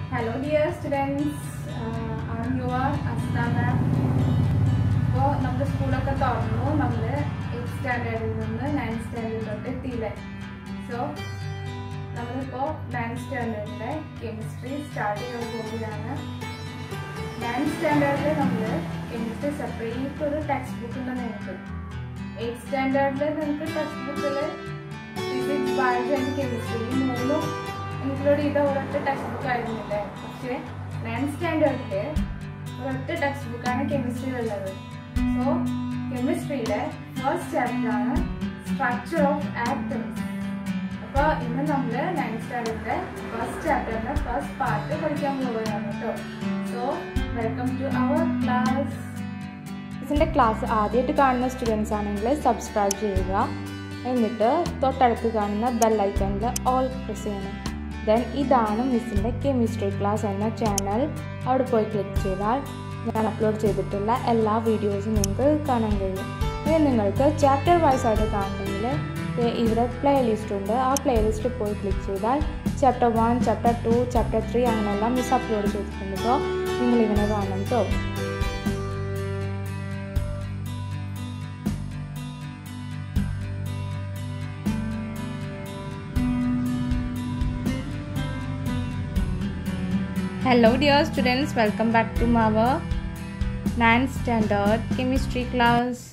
Hello dear students, uh, I'm your Asna ma'am. ഇപ്പോൾ നമ്മുടെ സ്കൂളൊക്കെ തുറന്നു നമ്മൾ എയ്ത്ത് സ്റ്റാൻഡേർഡിൽ നിന്ന് നയൻത് സ്റ്റാൻഡേർഡ് തൊട്ട് എത്തിയില്ലേ സോ നമ്മളിപ്പോൾ നയൻത് സ്റ്റാൻഡേർഡിലെ കെമിസ്ട്രി സ്റ്റാർട്ട് ചെയ്യാൻ പോകുകയാണ് നയൻത് സ്റ്റാൻഡേർഡിൽ നമ്മൾ കെമിസ്ട്രി സെപ്പറേറ്റ് ഒരു ടെക്സ്റ്റ് ബുക്ക് ഉണ്ട് നിങ്ങൾക്ക് എയ്ത്ത് സ്റ്റാൻഡേർഡിൽ നിങ്ങൾക്ക് ടെക്സ്റ്റ് ബുക്കിൽ ഫിസിക്സ് ബയോളജി ആൻഡ് കെമിസ്ട്രി ഈ മൂന്നും ഇൻക്ലൂഡ് ചെയ്ത ഒരൊറ്റ ടെക്സ്റ്റ് ബുക്ക് ആയിരുന്നില്ലേ പക്ഷേ നയൻത് സ്റ്റാൻഡേർഡിൽ ഒരൊറ്റ ടെക്സ്റ്റ് ബുക്കാണ് കെമിസ്ട്രിയിലുള്ളത് സോ കെമിസ്ട്രിയിലെ ഫസ്റ്റ് ചാപ്റ്ററാണ് സ്ട്രക്ചർ ഓഫ് ആറ്റംസ് അപ്പോൾ ഇന്ന് നമ്മൾ നയൻത് സ്റ്റാൻഡേർഡിലെ ഫസ്റ്റ് ചാപ്റ്ററിൻ്റെ ഫസ്റ്റ് പാർട്ട് പഠിക്കാൻ പോവുകയാണ് കേട്ടോ so welcome to our class ഇതിൻ്റെ ക്ലാസ് ആദ്യമായിട്ട് കാണുന്ന സ്റ്റുഡൻസ് ആണെങ്കിൽ സബ്സ്ക്രൈബ് ചെയ്യുക എന്നിട്ട് തൊട്ടടുത്ത് കാണുന്ന ബെല്ലൈക്കണിൽ ഓൾ പ്രസ് ചെയ്യണം ദെൻ ഇതാണ് മിസ്സിൻ്റെ കെമിസ്ട്രി ക്ലാസ് എന്ന ചാനൽ അവിടെ പോയി ക്ലിക്ക് ചെയ്താൽ ഞാൻ അപ്ലോഡ് ചെയ്തിട്ടുള്ള എല്ലാ വീഡിയോസും നിങ്ങൾക്ക് കാണാൻ കഴിയും ഇനി നിങ്ങൾക്ക് ചാപ്റ്റർ വൈസ് ആയിട്ട് കാണണമെങ്കിൽ ദേ ഇവിടെ പ്ലേ ലിസ്റ്റ് ഉണ്ട് ആ പ്ലേ ലിസ്റ്റ് പോയി ക്ലിക്ക് ചെയ്താൽ chapter one chapter two chapter three അങ്ങനെയെല്ലാം മിസ് അപ്ലോഡ് ചെയ്തിട്ടുണ്ട് സോ നിങ്ങളിങ്ങനെ കാണണം കേട്ടോ Hello dear students, welcome back to our 9th standard chemistry class.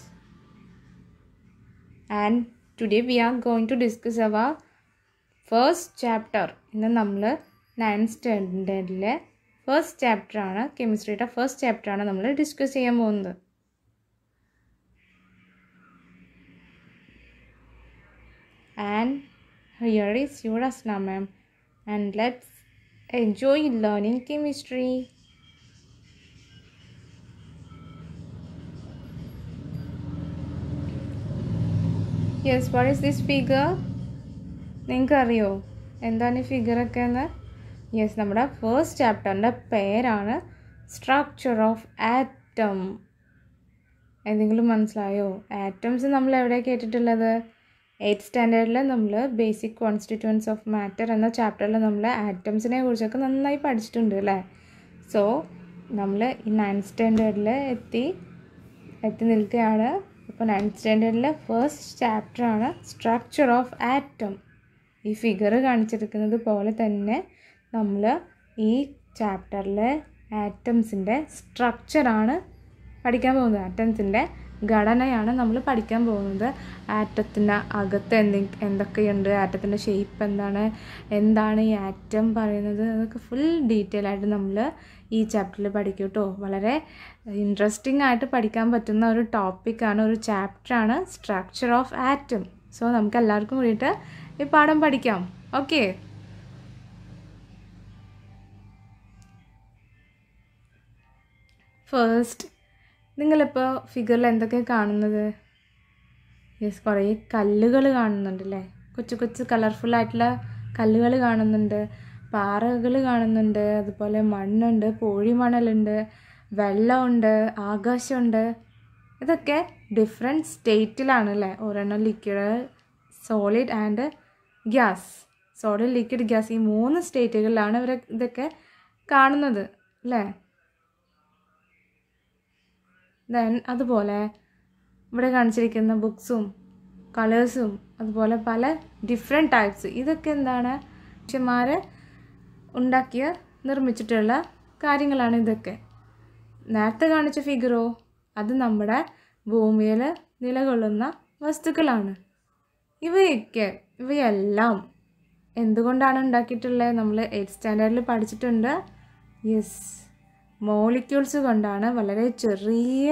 And today we are going to discuss our first chapter. ഇന്ന് നമ്മൾ ninth സ്റ്റാൻഡേർഡിലെ first ചാപ്റ്ററാണ് കെമിസ്ട്രിയുടെ first ചാപ്റ്ററാണ് നമ്മൾ ഡിസ്കസ് ചെയ്യാൻ പോകുന്നത് and here is your Asna ma'am and let's enjoy learning chemistry. Yes what is this figure നിങ്ങൾക്ക് അറിയോ എന്താണ് ഈ ഫിഗറൊക്കെ എന്ന് യെസ് നമ്മുടെ ഫസ്റ്റ് ചാപ്റ്ററിൻ്റെ പേരാണ് സ്ട്രക്ചർ ഓഫ് ആറ്റം എന്തെങ്കിലും മനസ്സിലായോ ആറ്റംസ് നമ്മൾ എവിടെ കേട്ടിട്ടുള്ളത് എയ്ത്ത് സ്റ്റാൻഡേർഡിൽ നമ്മൾ ബേസിക് കോൺസ്റ്റിറ്റ്യൂൻസ് ഓഫ് മാറ്റർ എന്ന ചാപ്റ്ററിൽ നമ്മൾ ആറ്റംസിനെ കുറിച്ചൊക്കെ നന്നായി പഠിച്ചിട്ടുണ്ട് അല്ലേ സോ നമ്മൾ ഈ നയൻത് സ്റ്റാൻഡേർഡിൽ എത്തി എത്തി നിൽക്കുകയാണ് അപ്പോൾ നയൻത് സ്റ്റാൻഡേർഡിലെ ഫസ്റ്റ് ചാപ്റ്ററാണ് സ്ട്രക്ചർ ഓഫ് ആറ്റം ഈ ഫിഗർ കാണിച്ചിരിക്കുന്നത് പോലെ തന്നെ നമ്മൾ ഈ ചാപ്റ്ററിലെ ആറ്റംസിൻ്റെ സ്ട്രക്ചറാണ് പഠിക്കാൻ പോകുന്നത് ആറ്റംസിൻ്റെ ഘടനയാണ് നമ്മൾ പഠിക്കാൻ പോകുന്നത് ആറ്റത്തിൻ്റെ അകത്ത് എന്തെ എന്തൊക്കെയുണ്ട് ആറ്റത്തിൻ്റെ ഷേപ്പ് എന്താണ് എന്താണ് ഈ ആറ്റം പറയുന്നത് അതൊക്കെ ഫുൾ ഡീറ്റെയിൽ ആയിട്ട് നമ്മൾ ഈ ചാപ്റ്ററിൽ പഠിക്കും കേട്ടോ വളരെ ഇൻട്രസ്റ്റിംഗ് ആയിട്ട് പഠിക്കാൻ പറ്റുന്ന ഒരു ടോപ്പിക്കാണ് ഒരു ചാപ്റ്ററാണ് സ്ട്രക്ചർ ഓഫ് ആറ്റം സോ നമുക്ക് എല്ലാവർക്കും കൂടിയിട്ട് ഈ പാഠം പഠിക്കാം ഓക്കെ ഫസ്റ്റ് നിങ്ങളിപ്പോൾ ഫിഗറിൽ എന്തൊക്കെ കാണുന്നത് യെസ് കുറേ കല്ലുകൾ കാണുന്നുണ്ട് അല്ലേ കൊച്ചു കൊച്ചു കളർഫുൾ ആയിട്ടുള്ള കല്ലുകൾ കാണുന്നുണ്ട് പാറകൾ കാണുന്നുണ്ട് അതുപോലെ മണ്ണുണ്ട് പൂഴിമണലുണ്ട് വെള്ളമുണ്ട് ആകാശമുണ്ട് ഇതൊക്കെ ഡിഫറെൻറ്റ് സ്റ്റേറ്റിലാണ് അല്ലേ ഒരെണ്ണം liquid solid and gas solid liquid gas ഈ മൂന്ന് സ്റ്റേറ്റുകളിലാണ് ഇവർ ഇതൊക്കെ കാണുന്നത് അല്ലേ ദെൻ അതുപോലെ ഇവിടെ കാണിച്ചിരിക്കുന്ന ബുക്സും കളേഴ്സും അതുപോലെ പല ഡിഫറെൻറ്റ് ടൈപ്സ് ഇതൊക്കെ എന്താണ് മനുഷ്യന്മാർ ഉണ്ടാക്കിയ നിർമ്മിച്ചിട്ടുള്ള കാര്യങ്ങളാണ് ഇതൊക്കെ നേരത്തെ കാണിച്ച ഫിഗറോ അത് നമ്മുടെ ഭൂമിയിൽ നിലകൊള്ളുന്ന വസ്തുക്കളാണ് ഇവയൊക്കെ ഇവയെല്ലാം എന്തുകൊണ്ടാണ് ഉണ്ടാക്കിയിട്ടുള്ളത് നമ്മൾ എയ്ത്ത് സ്റ്റാൻഡേർഡിൽ പഠിച്ചിട്ടുണ്ട് യെസ് മോളിക്യൂൾസ് കൊണ്ടാണ് വളരെ ചെറിയ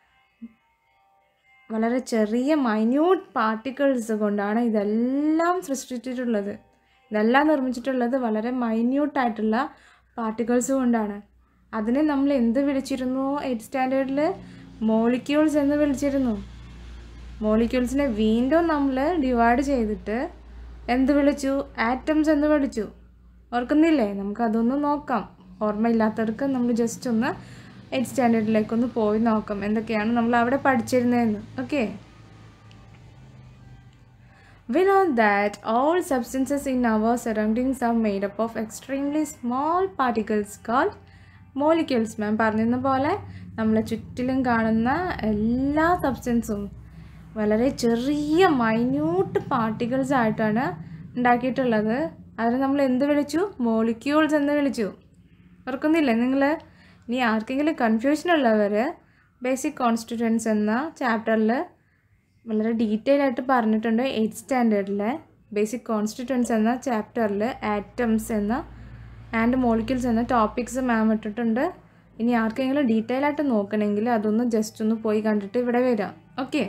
വളരെ ചെറിയ മൈന്യൂട്ട് പാർട്ടിക്കിൾസ് കൊണ്ടാണ് ഇതെല്ലാം സൃഷ്ടിച്ചിട്ടുള്ളത് ഇതെല്ലാം നിർമ്മിച്ചിട്ടുള്ളത് വളരെ മൈന്യൂട്ടായിട്ടുള്ള പാർട്ടിക്കിൾസ് കൊണ്ടാണ് അതിനെ നമ്മൾ എന്ത് വിളിച്ചിരുന്നു എയ്ത്ത് സ്റ്റാൻഡേർഡിൽ മോളിക്യൂൾസ് എന്ന് വിളിച്ചിരുന്നു മോളിക്യൂൾസിനെ വീണ്ടും നമ്മൾ ഡിവൈഡ് ചെയ്തിട്ട് എന്ത് വിളിച്ചു ആറ്റംസ് എന്ന് വിളിച്ചു ഓർക്കുന്നില്ലേ നമുക്കതൊന്ന് നോക്കാം ഓർമ്മയില്ലാത്തവർക്ക് നമ്മൾ ജസ്റ്റ് ഒന്ന് എയ്റ്റ് സ്റ്റാൻഡേർഡിലേക്ക് ഒന്ന് പോയി നോക്കാം എന്തൊക്കെയാണ് നമ്മൾ അവിടെ പഠിച്ചിരുന്നതെന്ന് okay We know that all substances in our surroundings are made up of extremely small particles called molecules. Ma'am പറഞ്ഞിരുന്ന പോലെ നമ്മളെ ചുറ്റിലും കാണുന്ന എല്ലാ സബ്സ്റ്റൻസും വളരെ ചെറിയ മൈന്യൂട്ട് പാർട്ടിക്കിൾസ് ആയിട്ടാണ് ഉണ്ടാക്കിയിട്ടുള്ളത് അതിന് നമ്മൾ എന്ത് വിളിച്ചു മോളിക്യൂൾസ് എന്ന് വിളിച്ചു ഓർക്കുന്നില്ലേ നിങ്ങൾ ഇനി ആർക്കെങ്കിലും കൺഫ്യൂഷൻ ഉള്ളവർ ബേസിക് കോൺസ്റ്റിറ്റ്യൻസ് എന്ന ചാപ്റ്ററിൽ വളരെ ഡീറ്റെയിൽ ആയിട്ട് പറഞ്ഞിട്ടുണ്ട് എയ്ത്ത് സ്റ്റാൻഡേർഡിലെ ബേസിക് കോൺസ്റ്റിറ്റ്യൻസ് എന്ന ചാപ്റ്ററിൽ ആറ്റംസ് എന്ന ആൻഡ് മോളിക്യൂൾസ് എന്ന ടോപ്പിക്സ് മാം ഇട്ടിട്ടുണ്ട് ഇനി ആർക്കെങ്കിലും ഡീറ്റെയിൽ ആയിട്ട് നോക്കണമെങ്കിൽ അതൊന്ന് ജസ്റ്റ് ഒന്ന് പോയി കണ്ടിട്ട് ഇവിടെ വരാം ഓക്കെ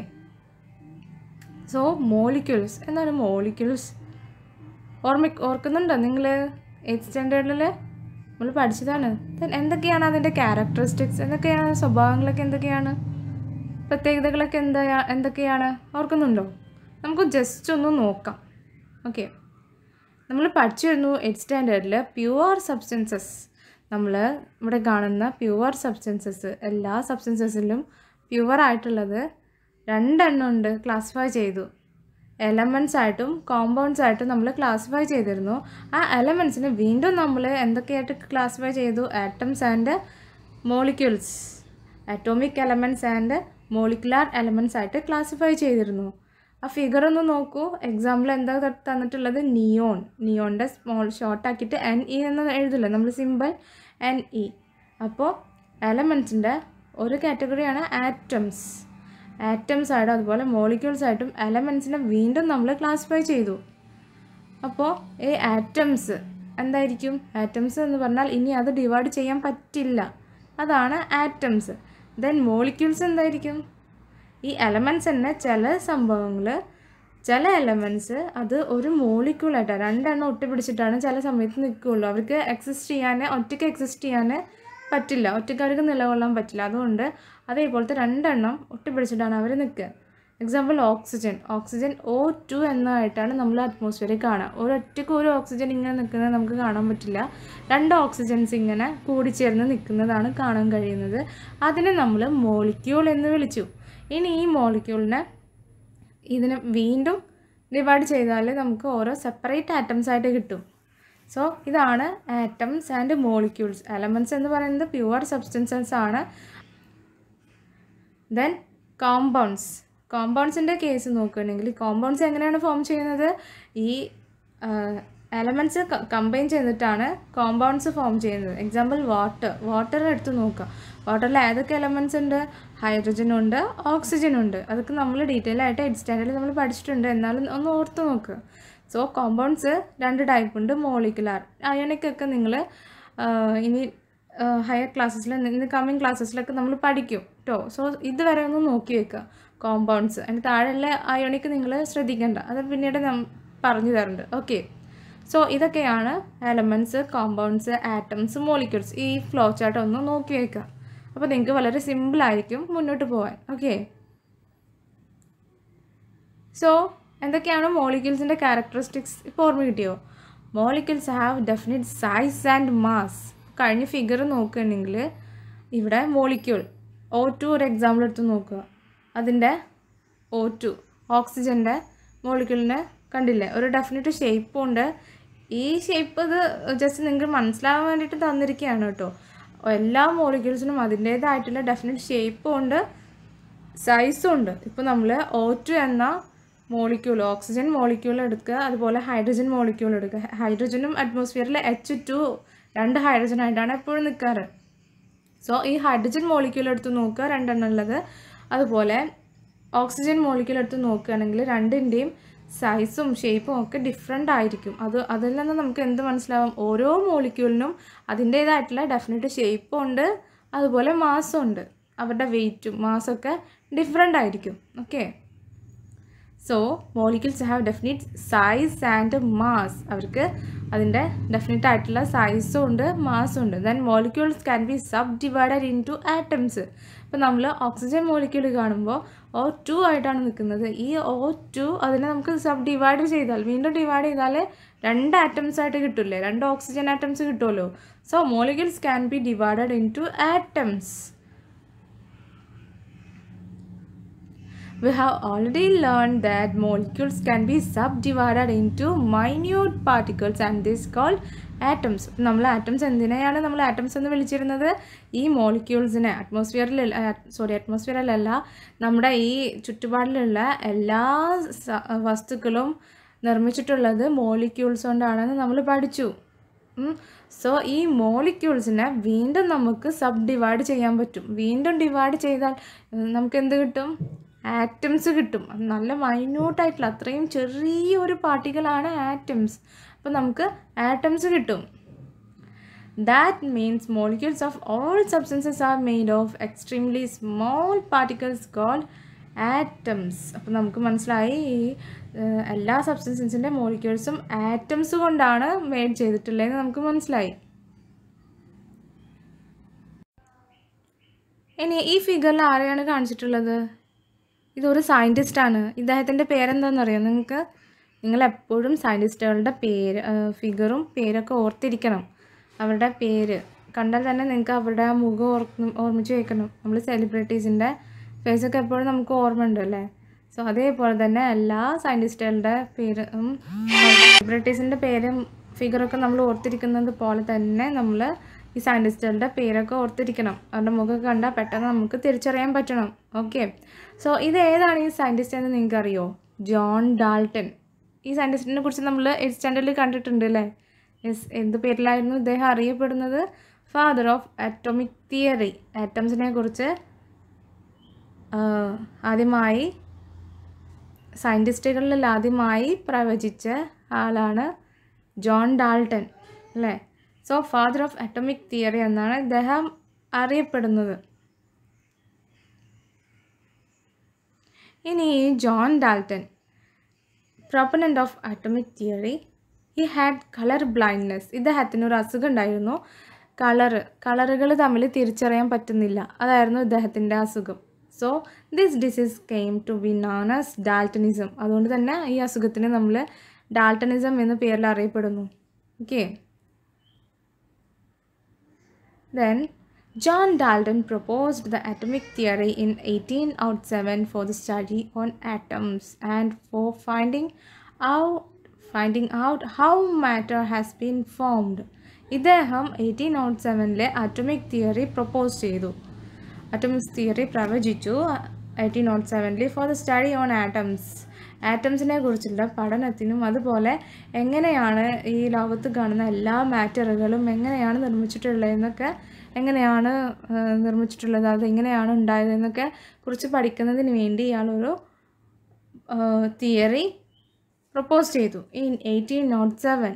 സോ മോളിക്യൂൾസ് എന്താണ് മോളിക്യൂൾസ് ഓർമ്മ ഓർക്കുന്നുണ്ടോ നിങ്ങൾ എയ്ത്ത് സ്റ്റാൻഡേർഡിൽ നമ്മൾ പഠിച്ചതാണ് Then എന്തൊക്കെയാണ് അതിൻ്റെ ക്യാരക്ടറിസ്റ്റിക്സ് എന്തൊക്കെയാണ് അതിന്റെ സ്വഭാവങ്ങളൊക്കെ എന്തൊക്കെയാണ് പ്രത്യേകതകളൊക്കെ എന്താ എന്തൊക്കെയാണ് ഓർക്കുന്നുണ്ടോ നമുക്ക് ജസ്റ്റ് ഒന്ന് നോക്കാം ഓക്കെ നമ്മൾ പഠിച്ചിരുന്നു എയ്ത്ത് സ്റ്റാൻഡേർഡിൽ പ്യുവർ സബ്സ്റ്റൻസസ് നമ്മൾ ഇവിടെ കാണുന്ന പ്യുവർ സബ്സ്റ്റൻസസ് എല്ലാ സബ്സ്റ്റൻസസിലും പ്യുവർ ആയിട്ടുള്ളത് രണ്ടെണ്ണം ഉണ്ട് ക്ലാസിഫൈ ചെയ്തു എലമെൻറ്റ്സ് ആയിട്ടും കോമ്പൗണ്ട്സ് ആയിട്ടും നമ്മൾ ക്ലാസിഫൈ ചെയ്തിരുന്നു ആ എലമെൻറ്റ്സിനെ വീണ്ടും നമ്മൾ എന്തൊക്കെയായിട്ട് ക്ലാസിഫൈ ചെയ്തു atoms and molecules atomic elements and molecular elements ആയിട്ട് ക്ലാസിഫൈ ചെയ്തിരുന്നു ആ ഫിഗർ ഒന്ന് നോക്കൂ എക്സാമ്പിൾ എന്താ ത- തന്നിട്ടുള്ളത് നിയോൺ നിയോണിൻ്റെ സ്മോൾ ഷോർട്ട് ആക്കിയിട്ട് എൻ ഇ എന്ന് എഴുതില്ല നമ്മൾ സിമ്പിൾ എൻ ഇ അപ്പോൾ എലമെൻറ്റ്സിൻ്റെ ഒരു കാറ്റഗറിയാണ് ആറ്റംസ് ആറ്റംസ് ആയിട്ടും അതുപോലെ മോളിക്യൂൾസ് ആയിട്ടും എലമെൻറ്റ്സിനെ വീണ്ടും നമ്മൾ ക്ലാസിഫൈ ചെയ്തു അപ്പോൾ ഈ ആറ്റംസ് എന്തായിരിക്കും ആറ്റംസ് എന്ന് പറഞ്ഞാൽ ഇനി അത് ഡിവൈഡ് ചെയ്യാൻ പറ്റില്ല അതാണ് ആറ്റംസ് ദെൻ മോളിക്യൂൾസ് എന്തായിരിക്കും ഈ എലമെൻറ്റ്സ് തന്നെ ചില സംഭവങ്ങൾ ചില എലമെൻറ്റ്സ് അത് ഒരു മോളിക്യൂളായിട്ടാണ് രണ്ടെണ്ണം ഒട്ടിപ്പിടിച്ചിട്ടാണ് ചില സമയത്ത് നിൽക്കുകയുള്ളൂ അവർക്ക് എക്സിസ്റ്റ് ചെയ്യാൻ ഒറ്റയ്ക്ക് എക്സിസ്റ്റ് ചെയ്യാൻ പറ്റില്ല ഒറ്റയ്ക്ക് അവർക്ക് നിലകൊള്ളാൻ പറ്റില്ല അതുകൊണ്ട് അതേപോലത്തെ രണ്ടെണ്ണം ഒട്ടിപ്പിടിച്ചിട്ടാണ് അവർ നിൽക്കുക example oxygen oxygen O two എന്നതായിട്ടാണ് നമ്മൾ അറ്റ്മോസ്ഫിയറിൽ കാണുക ഒരൊറ്റയ്ക്ക് ഒരു ഓക്സിജൻ ഇങ്ങനെ നിൽക്കുന്നത് നമുക്ക് കാണാൻ പറ്റില്ല രണ്ട് ഓക്സിജൻസ് ഇങ്ങനെ കൂടിച്ചേർന്ന് നിൽക്കുന്നതാണ് കാണാൻ കഴിയുന്നത് അതിനെ നമ്മൾ മോളിക്യൂൾ എന്ന് വിളിച്ചു ഇനി ഈ മോളിക്യൂളിനെ ഇതിനെ വീണ്ടും ഡിവൈഡ് ചെയ്താൽ നമുക്ക് ഓരോ സെപ്പറേറ്റ് ആറ്റംസ് ആയിട്ട് കിട്ടും സോ ഇതാണ് ആറ്റംസ് ആൻഡ് മോളിക്യൂൾസ് എലമെൻറ്റ്സ് എന്ന് പറയുന്നത് പ്യുവർ സബ്സ്റ്റൻസസ് ആണ് ദെൻ കോമ്പൗണ്ട്സ് കോമ്പൗണ്ട്സിൻ്റെ കേസ് നോക്കുകയാണെങ്കിൽ കോമ്പൗണ്ട്സ് എങ്ങനെയാണ് ഫോം ചെയ്യുന്നത് ഈ എലമെൻറ്റ്സ് കമ്പൈൻ ചെയ്തിട്ടാണ് കോമ്പൗണ്ട്സ് ഫോം ചെയ്യുന്നത് എക്സാമ്പിൾ വാട്ടർ വാട്ടർ എടുത്ത് നോക്കുക വാട്ടറിൽ ഏതൊക്കെ എലമെൻറ്റ്സ് ഉണ്ട് ഹൈഡ്രജൻ ഉണ്ട് ഓക്സിജൻ ഉണ്ട് അതൊക്കെ നമ്മൾ ഡീറ്റെയിൽ ആയിട്ട് എയ്റ്റ് സ്റ്റാൻഡേർഡിൽ നമ്മൾ പഠിച്ചിട്ടുണ്ട് എന്നാലും ഒന്ന് ഓർത്ത് നോക്കുക സോ കോമ്പൗണ്ട്സ് രണ്ട് ടൈപ്പ് ഉണ്ട് മോളിക്കുലാർ അയോണിക് ഒക്കെ നിങ്ങൾ ഇനി ഹയർ ക്ലാസ്സസിൽ ഇന്ന് കമ്മിങ് ക്ലാസ്സസിലൊക്കെ നമ്മൾ പഠിക്കും കേട്ടോ സോ ഇതുവരെ ഒന്ന് നോക്കി വെക്കുക കോമ്പൗണ്ട്സ് അതിൻ്റെ താഴെയുള്ള അയോണിക്ക് നിങ്ങൾ ശ്രദ്ധിക്കേണ്ട അത് പിന്നീട് നം പറഞ്ഞു തരുന്നുണ്ട് ഓക്കെ സോ ഇതൊക്കെയാണ് എലമെൻറ്റ്സ് കോമ്പൗണ്ട്സ് ആറ്റംസ് മോളിക്യൂൾസ് ഈ ഫ്ലോ ചാർട്ട് ഒന്ന് നോക്കി വെക്കുക അപ്പോൾ നിങ്ങൾക്ക് വളരെ സിമ്പിളായിരിക്കും മുന്നോട്ട് പോകാൻ ഓക്കെ സോ എന്തൊക്കെയാണ് മോളിക്യൂൾസിൻ്റെ ക്യാരക്ടറിസ്റ്റിക്സ് ഇപ്പോൾ ഓർമ്മ കിട്ടിയോ molecules have definite size and mass കഴിഞ്ഞ ഫിഗർ നോക്കുകയാണെങ്കിൽ ഇവിടെ മോളിക്യൂൾ ഒ ടു ഒരു എക്സാമ്പിൾ എടുത്ത് നോക്കുക അതിൻ്റെ ഒ ടു ഓക്സിജൻ്റെ മോളിക്യൂളിനെ കണ്ടില്ലേ ഒരു ഡെഫിനറ്റ് ഷേപ്പും ഉണ്ട് ഈ ഷേപ്പ് ഇത് ജസ്റ്റ് നിങ്ങൾക്ക് മനസ്സിലാവാൻ വേണ്ടിയിട്ട് തന്നിരിക്കുകയാണ് കേട്ടോ എല്ലാ മോളിക്യൂൾസിനും അതിൻ്റേതായിട്ടുള്ള ഡെഫിനറ്റ് ഷേപ്പും ഉണ്ട് സൈസും ഉണ്ട് ഇപ്പോൾ നമ്മൾ ഒ ടു എന്ന മോളിക്യൂൾ ഓക്സിജൻ മോളിക്യൂൾ എടുക്കുക അതുപോലെ ഹൈഡ്രജൻ മോളിക്യൂൾ എടുക്കുക ഹൈഡ്രജനും അറ്റ്മോസ്ഫിയറിൽ എച്ച് ടു രണ്ട് ഹൈഡ്രജൻ ആയിട്ടാണ് എപ്പോഴും നിൽക്കാറ് സോ ഈ ഹൈഡ്രജൻ മോളിക്യൂൾ എടുത്ത് നോക്കുക രണ്ടെണ്ണം ഉള്ളത് അതുപോലെ ഓക്സിജൻ മോളിക്യൂൾ എടുത്ത് നോക്കുകയാണെങ്കിൽ രണ്ടിൻ്റെയും സൈസും ഷേപ്പും ഒക്കെ ഡിഫറെൻ്റ് ആയിരിക്കും അത് അതിൽ നിന്ന് നമുക്ക് എന്ത് മനസ്സിലാവും ഓരോ മോളിക്യൂളിനും അതിൻ്റേതായിട്ടുള്ള ഡെഫിനറ്റ് ഷേപ്പും ഉണ്ട് അതുപോലെ മാസും ഉണ്ട് അവരുടെ വെയിറ്റും മാസമൊക്കെ ഡിഫറെൻ്റ് ആയിരിക്കും okay so molecules have definite size and mass അവർക്ക് അതിൻ്റെ ഡെഫിനറ്റ് ആയിട്ടുള്ള സൈസും ഉണ്ട് മാസും ഉണ്ട് then molecules can be subdivided into atoms ഇപ്പോൾ നമ്മൾ ഓക്സിജൻ മോളിക്യൂൾ കാണുമ്പോൾ ഒ ടു ആയിട്ടാണ് നിൽക്കുന്നത് ഈ ഒ ടു അതിനെ നമുക്ക് സബ് ഡിവൈഡ് ചെയ്താൽ വീണ്ടും ഡിവൈഡ് ചെയ്താൽ രണ്ട് ആറ്റംസ് ആയിട്ട് കിട്ടില്ലേ രണ്ട് ഓക്സിജൻ ആറ്റംസ് കിട്ടുമല്ലോ so molecules can be divided into atoms we have already learned that molecules can be subdivided into minute particles and this called atoms നമ്മൾ ആറ്റംസ് എന്തിനെയാണ് നമ്മൾ ആറ്റംസ് എന്ന് വിളിച്ചിരുന്നത് ഈ മോളിക്യൂൾസിനെ അറ്റ്മോസ്ഫിയറിൽ സോറി അറ്റ്മോസ്ഫിയറിലല്ല നമ്മുടെ ഈ ചുറ്റുപാടിലുള്ള എല്ലാ സ- വസ്തുക്കളും നിർമ്മിച്ചിട്ടുള്ളത് മോളിക്യൂൾസ് കൊണ്ടാണെന്ന് നമ്മൾ പഠിച്ചു സോ ഈ മോളിക്യൂൾസിനെ വീണ്ടും നമുക്ക് സബ് ഡിവൈഡ് ചെയ്യാൻ പറ്റും വീണ്ടും ഡിവൈഡ് ചെയ്താൽ ഉം, നമുക്ക് എന്ത് കിട്ടും ആറ്റംസ് കിട്ടും അത് നല്ല മൈന്യൂട്ടായിട്ടുള്ള അത്രയും ചെറിയൊരു പാർട്ടികളാണ് ആറ്റംസ് അപ്പോൾ നമുക്ക് ആറ്റംസ് കിട്ടും that means molecules of all substances are made of extremely small particles called atoms അപ്പോൾ നമുക്ക് മനസ്സിലായി ഈ ഏഹ്, എല്ലാ സബ്സ്റ്റൻസിൻ്റെ മോളിക്യൂൾസും ആറ്റംസ് കൊണ്ടാണ് മെയ്ഡ് ചെയ്തിട്ടുള്ളതെന്ന് നമുക്ക് മനസ്സിലായി ഇനി ഈ ഫിഗറിൽ ആരെയാണ് കാണിച്ചിട്ടുള്ളത് ഇതൊരു സയൻറ്റിസ്റ്റാണ് ഇദ്ദേഹത്തിൻ്റെ പേരെന്താണെന്നറിയോ നിങ്ങൾക്ക് നിങ്ങൾ എപ്പോഴും സയൻറ്റിസ്റ്റുകളുടെ പേര് ഫിഗറും പേരൊക്കെ ഓർത്തിരിക്കണം അവരുടെ പേര് കണ്ടാൽ തന്നെ നിങ്ങൾക്ക് അവരുടെ ആ മുഖം ഓർക്കും ഓർമ്മിച്ച് വെക്കണം നമ്മൾ സെലിബ്രിറ്റീസിൻ്റെ ഫേസൊക്കെ എപ്പോഴും നമുക്ക് ഓർമ്മ ഉണ്ട് അല്ലേ സോ അതേപോലെ തന്നെ എല്ലാ സയൻറ്റിസ്റ്റുകളുടെ പേര് സെലിബ്രിറ്റീസിൻ്റെ പേരും ഫിഗറൊക്കെ നമ്മൾ ഓർത്തിരിക്കുന്നത് പോലെ തന്നെ നമ്മൾ ഈ സയൻറ്റിസ്റ്റുകളുടെ പേരൊക്കെ ഓർത്തിരിക്കണം അവരുടെ മുഖമൊക്കെ കണ്ടാൽ പെട്ടെന്ന് നമുക്ക് തിരിച്ചറിയാൻ പറ്റണം ഓക്കെ സോ ഇത് ഏതാണ് ഈ സയൻറ്റിസ്റ്റ് എന്ന് നിങ്ങൾക്ക് അറിയോ ജോൺ ഡാൾട്ടൺ ഈ സയൻറ്റിസ്റ്റിനെ കുറിച്ച് നമ്മൾ എയ്റ്റ് സ്റ്റാൻഡേർഡിൽ കണ്ടിട്ടുണ്ട് അല്ലേ യെസ് എന്ത് പേരിലായിരുന്നു ഇദ്ദേഹം അറിയപ്പെടുന്നത് ഫാദർ ഓഫ് അറ്റോമിക് തിയറി ആറ്റംസിനെ കുറിച്ച് ആഹ്, ആദ്യമായി സയൻറ്റിസ്റ്റുകളിൽ ആദ്യമായി പ്രവചിച്ച ആളാണ് ജോൺ ഡാൾട്ടൺ അല്ലേ so father of atomic theory എന്നാണ് ഇദ്ദേഹം അറിയപ്പെടുന്നത് ഇനി John Dalton proponent of atomic theory ഈ ഹാഡ് കളർ ബ്ലൈൻഡ്നെസ് ഇദ്ദേഹത്തിന് ഒരു അസുഖം ഉണ്ടായിരുന്നു കളറ് കളറുകൾ തമ്മിൽ തിരിച്ചറിയാൻ പറ്റുന്നില്ല അതായിരുന്നു ഇദ്ദേഹത്തിൻ്റെ അസുഖം so this disease came to be known as Daltonism അതുകൊണ്ട് തന്നെ ഈ അസുഖത്തിന് നമ്മൾ ഡാൾട്ടണിസം എന്ന പേരിൽ അറിയപ്പെടുന്നു okay Then, John Dalton proposed the atomic theory in 1807 for the study on atoms and for finding out finding out how matter has been formed. ഇദ്ദേഹം eighteen nought സെവനിലെ അറ്റോമിക് തിയറി പ്രപ്പോസ് ചെയ്തു atomic theory പ്രവചിച്ചു eighteen nought സെവനിൽ for the study on atoms ആറ്റംസിനെ കുറിച്ചുള്ള പഠനത്തിനും അതുപോലെ എങ്ങനെയാണ് ഈ ലോകത്ത് കാണുന്ന എല്ലാ മാറ്ററുകളും എങ്ങനെയാണ് നിർമ്മിച്ചിട്ടുള്ളതെന്നൊക്കെ എങ്ങനെയാണ് ആ, നിർമ്മിച്ചിട്ടുള്ളത് അത് എങ്ങനെയാണ് ഉണ്ടായതെന്നൊക്കെ കുറിച്ച് പഠിക്കുന്നതിന് വേണ്ടി ഇയാളൊരു തിയറി പ്രപ്പോസ് ചെയ്തു in eighteen nought seven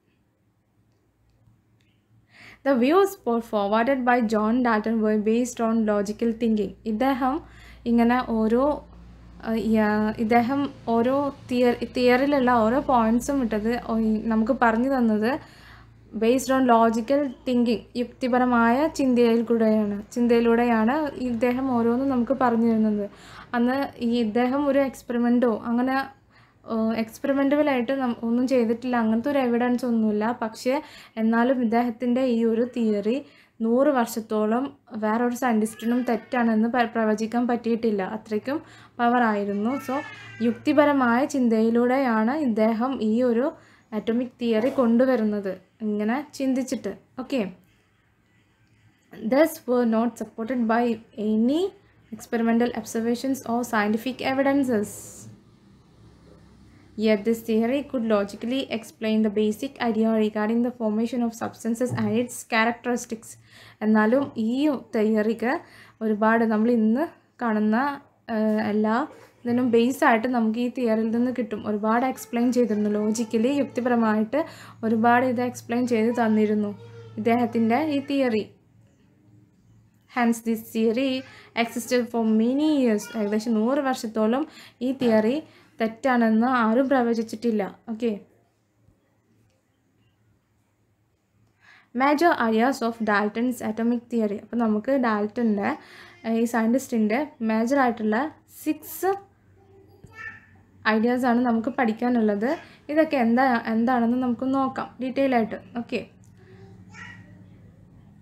The views put forwarded by John Dalton were based on logical thinking. ഇദ്ദേഹം ഇങ്ങനെ ഓരോ അഹ് യ- ഇദ്ദേഹം ഓരോ തിയർ തിയറിലുള്ള ഓരോ പോയിന്റ്സും ഇട്ടത് ഒ- ഈ നമുക്ക് പറഞ്ഞു തന്നത് ബേസ്ഡ് ഓൺ ലോജിക്കൽ തിങ്കിങ് യുക്തിപരമായ ചിന്തയിൽ കൂടെയാണ് ചിന്തയിലൂടെയാണ് ഇദ്ദേഹം ഓരോന്നും നമുക്ക് പറഞ്ഞു തരുന്നത് അന്ന് ഈ ഇദ്ദേഹം ഒരു എക്സ്പെരിമെൻറ്റോ അങ്ങനെ എക്സ്പെരിമെൻ്റബിളായിട്ട് ഒന്നും ചെയ്തിട്ടില്ല അങ്ങനത്തെ ഒരു എവിഡൻസ് ഒന്നുമില്ല പക്ഷേ എന്നാലും ഇദ്ദേഹത്തിൻ്റെ ഈ ഒരു തിയറി നൂറ് വർഷത്തോളം വേറൊരു സയൻറ്റിസ്റ്റിനും തെറ്റാണെന്ന് പ- പ്രവചിക്കാൻ പറ്റിയിട്ടില്ല അത്രയ്ക്കും പവറായിരുന്നു സോ യുക്തിപരമായ ചിന്തയിലൂടെയാണ് ഇദ്ദേഹം ഈ ഒരു അറ്റോമിക് തിയറി കൊണ്ടുവരുന്നത് ഇങ്ങനെ ചിന്തിച്ചിട്ട് okay thus were not supported by any experimental observations or scientific evidences. Yet this theory could logically explain the basic idea regarding the formation of substances and its characteristics. എന്നാലും ഈ തിയറിക്ക് ഒരുപാട് നമ്മൾ ഇന്ന് കാണുന്ന ആ, എല്ലാ ഇതിനും ബേസ് ആയിട്ട് നമുക്ക് ഈ തിയറിയിൽ നിന്ന് കിട്ടും ഒരുപാട് എക്സ്പ്ലെയിൻ ചെയ്തിരുന്നു ലോജിക്കലി യുക്തിപരമായിട്ട് ഒരുപാട് ഇത് എക്സ്പ്ലെയിൻ ചെയ്ത് തന്നിരുന്നു ഇദ്ദേഹത്തിൻ്റെ ഈ theory hence this theory existed for many years ഏകദേശം നൂറ് വർഷത്തോളം ഈ തിയറി തെറ്റാണെന്ന് ആരും പ്രവചിച്ചിട്ടില്ല okay major ideas of Dalton's atomic theory അപ്പോൾ നമുക്ക് ഡാൽട്ടൻ്റെ ഈ സയൻറ്റിസ്റ്റിൻ്റെ മേജർ ആയിട്ടുള്ള സിക്സ് ഐഡിയാസാണ് നമുക്ക് പഠിക്കാനുള്ളത് ഇതൊക്കെ എന്താ എന്താണെന്ന് നമുക്ക് നോക്കാം ഡീറ്റെയിൽ ആയിട്ട് ഓക്കെ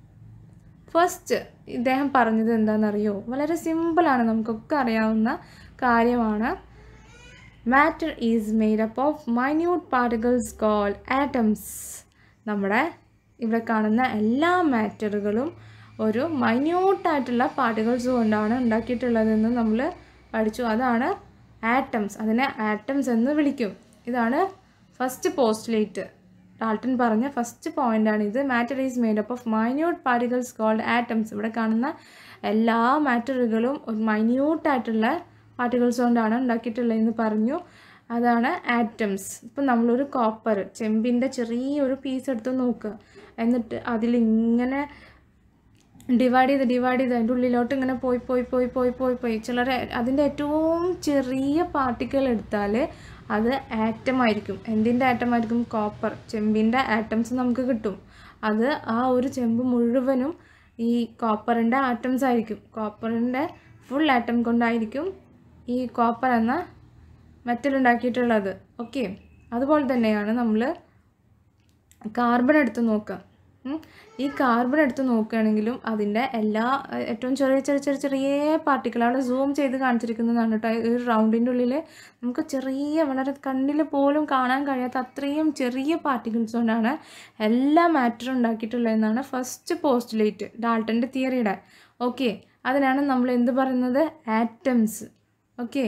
ഫസ്റ്റ് ഇദ്ദേഹം പറഞ്ഞത് എന്താണെന്നറിയോ വളരെ സിമ്പിളാണ് നമുക്കൊക്കെ അറിയാവുന്ന കാര്യമാണ് matter is made up of minute particles call atoms നമ്മുടെ ഇവിടെ കാണുന്ന എല്ലാ മാറ്ററുകളും ഒരു മൈന്യൂട്ടായിട്ടുള്ള പാർട്ടിക്കിൾസ് കൊണ്ടാണ് ഉണ്ടാക്കിയിട്ടുള്ളതെന്ന് നമ്മൾ പഠിച്ചു അതാണ് ആറ്റംസ് അതിനെ ആറ്റംസ് എന്ന് വിളിക്കും ഇതാണ് ഫസ്റ്റ് പോസ്റ്റ്ലേറ്റ് ഡാൾട്ടൺ പറഞ്ഞ ഫസ്റ്റ് പോയിൻ്റാണ് ഇത് matter is made up of minute particles called atoms ഇവിടെ കാണുന്ന എല്ലാ മാറ്ററുകളും ഒരു മൈന്യൂട്ടായിട്ടുള്ള പാർട്ടിക്കിൾസ് കൊണ്ടാണ് ഉണ്ടാക്കിയിട്ടുള്ളതെന്ന് പറഞ്ഞു അതാണ് ആറ്റംസ് ഇപ്പം നമ്മളൊരു കോപ്പർ ചെമ്പിൻ്റെ ചെറിയൊരു പീസ് എടുത്ത് നോക്കുക എന്നിട്ട് അതിലിങ്ങനെ ഡിവൈഡ് ചെയ്ത് ഡിവൈഡ് ചെയ്ത് അതിൻ്റെ ഉള്ളിലോട്ട് ഇങ്ങനെ പോയി പോയി പോയി പോയി പോയി പോയി ചിലർ അതിൻ്റെ ഏറ്റവും ചെറിയ പാർട്ടിക്കിൾ എടുത്താൽ അത് ആറ്റം ആയിരിക്കും എന്തിൻ്റെ ആറ്റം ആയിരിക്കും കോപ്പർ ചെമ്പിൻ്റെ ആറ്റംസ് നമുക്ക് കിട്ടും അത് ആ ഒരു ചെമ്പ് മുഴുവനും ഈ കോപ്പറിൻ്റെ ആറ്റംസ് ആയിരിക്കും കോപ്പറിൻ്റെ ഫുൾ ആറ്റം കൊണ്ടായിരിക്കും ഈ കോപ്പർ എന്ന മെറ്റൽ ഉണ്ടാക്കിയിട്ടുള്ളത് ഓക്കെ അതുപോലെ തന്നെയാണ് നമ്മൾ കാർബൺ എടുത്ത് നോക്കുക ഉം. ഈ കാർബൺ എടുത്ത് നോക്കുകയാണെങ്കിലും അതിൻ്റെ എല്ലാ ഏഹ്, ഏറ്റവും ചെറിയ ചെറിയ ചെറിയ ചെറിയ പാർട്ടിക്കിൾ അവിടെ സൂം ചെയ്ത് കാണിച്ചിരിക്കുന്നതാണ് കേട്ടോ ഈ ഒരു റൗണ്ടിൻ്റെ ഉള്ളിൽ നമുക്ക് ചെറിയ വളരെ കണ്ണിൽ പോലും കാണാൻ കഴിയാത്ത അത്രയും ചെറിയ പാർട്ടിക്കിൾസ് കൊണ്ടാണ് എല്ലാ മാറ്ററും ഉണ്ടാക്കിയിട്ടുള്ളതെന്നാണ് ഫസ്റ്റ് പോസ്റ്റുലേറ്റ് ഡാൾട്ടൻ്റെ തിയറിയുടെ ഓക്കെ അതിനാണ് നമ്മൾ എന്ത് പറയുന്നത് ആറ്റംസ് ഓക്കെ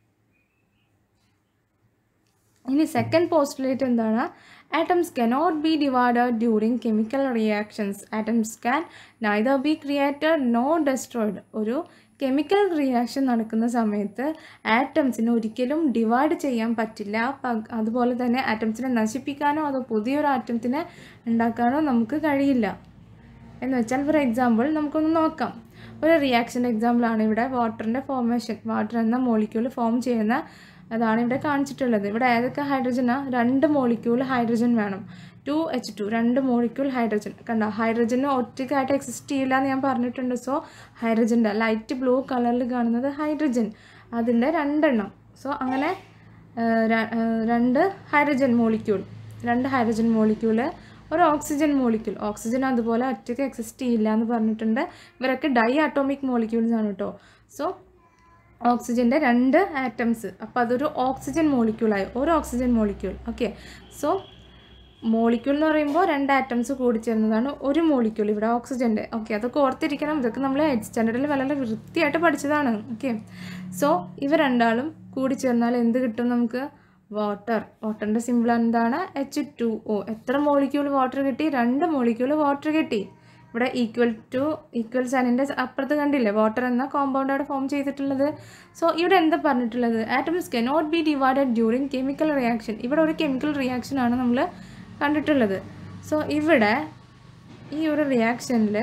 ഇനി സെക്കൻഡ് പോസ്റ്റുലേറ്റ് എന്താണ് atoms cannot be divided during chemical reactions atoms can neither be created no destroyed ഒരു കെമിക്കൽ റിയാക്ഷൻ നടക്കുന്ന സമയത്ത് ആറ്റംസിനെ ഒരിക്കലും ഡിവൈഡ് ചെയ്യാൻ പറ്റില്ല പ- അതുപോലെ തന്നെ ആറ്റംസിനെ നശിപ്പിക്കാനോ അതോ പുതിയൊരു ആറ്റത്തിനെ ഉണ്ടാക്കാനോ നമുക്ക് കഴിയില്ല എന്ന് വെച്ചാൽ ഫോർ എക്സാമ്പിൾ നമുക്കൊന്ന് നോക്കാം ഒരു റിയാക്ഷൻ്റെ എക്സാമ്പിളാണ് ഇവിടെ വാട്ടറിൻ്റെ ഫോർമേഷൻ വാട്ടർ എന്ന മോളിക്യൂൾ ഫോം ചെയ്യുന്ന അതാണ് ഇവിടെ കാണിച്ചിട്ടുള്ളത് ഇവിടെ ഏതൊക്കെ ഹൈഡ്രജനാ രണ്ട് മോളിക്യൂൾ ഹൈഡ്രജൻ വേണം ടു എച്ച് ടു രണ്ട് മോളിക്യൂൾ ഹൈഡ്രജൻ കണ്ട ഹൈഡ്രജന് ഒറ്റയ്ക്കായിട്ട് എക്സിസ്റ്റ് ചെയ്യില്ല എന്ന് ഞാൻ പറഞ്ഞിട്ടുണ്ട് സോ ഹൈഡ്രജൻ്റെ ലൈറ്റ് ബ്ലൂ കളറിൽ കാണുന്നത് ഹൈഡ്രജൻ അതിൻ്റെ രണ്ടെണ്ണം സോ അങ്ങനെ ആ, ര- ആ, രണ്ട് ഹൈഡ്രജൻ മോളിക്യൂൾ രണ്ട് ഹൈഡ്രജൻ മോളിക്യൂള് ഒരു ഓക്സിജൻ മോളിക്യൂൾ ഓക്സിജൻ അതുപോലെ ഒറ്റയ്ക്ക് എക്സിസ്റ്റ് ചെയ്യില്ല എന്ന് പറഞ്ഞിട്ടുണ്ട് ഇവരൊക്കെ ഡൈ ആറ്റോമിക് മോളിക്യൂൾസ് ആണ് കേട്ടോ സോ ഓക്സിജൻ്റെ രണ്ട് ആറ്റംസ് അപ്പോൾ അതൊരു ഓക്സിജൻ മോളിക്യൂളായി ഒരു oxygen molecule okay so molecule എന്ന് പറയുമ്പോൾ രണ്ട് ആറ്റംസ് കൂടിച്ചേർന്നതാണ് ഒരു മോളിക്യൂൾ ഇവിടെ ഓക്സിജൻ്റെ ഓക്കെ അതൊക്കെ ഓർത്തിരിക്കണം ഇതൊക്കെ നമ്മൾ എയ്റ്റ് സ്റ്റാൻഡേർഡിൽ വളരെ വൃത്തിയായിട്ട് പഠിച്ചതാണ് ഓക്കെ സോ ഇവ രണ്ടാളും കൂടിച്ചേർന്നാൽ എന്ത് കിട്ടും നമുക്ക് വാട്ടർ വാട്ടറിൻ്റെ സിമ്പിൾ എന്താണ് എച്ച് ടു ഒ എത്ര മോളിക്യൂൾ വാട്ടർ കിട്ടി രണ്ട് മോളിക്യൂൾ വാട്ടർ കിട്ടി ഇവിടെ ഈക്വൽ ടു ഈക്വൽ സൈനിൻ്റെ അപ്പുറത്ത് കണ്ടില്ലേ വാട്ടർ എന്ന കോമ്പൗണ്ട് അവിടെ ഫോം ചെയ്തിട്ടുള്ളത് സോ ഇവിടെ എന്താ പറഞ്ഞിട്ടുള്ളത് atoms cannot be divided during chemical reaction ഇവിടെ ഒരു കെമിക്കൽ റിയാക്ഷനാണ് നമ്മൾ കണ്ടിട്ടുള്ളത് സോ ഇവിടെ ഈ ഒരു റിയാക്ഷനിൽ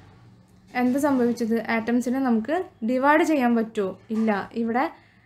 എന്ത് സംഭവിച്ചത് ആറ്റംസിനെ നമുക്ക് ഡിവൈഡ് ചെയ്യാൻ പറ്റുമോ ഇല്ല ഇവിടെ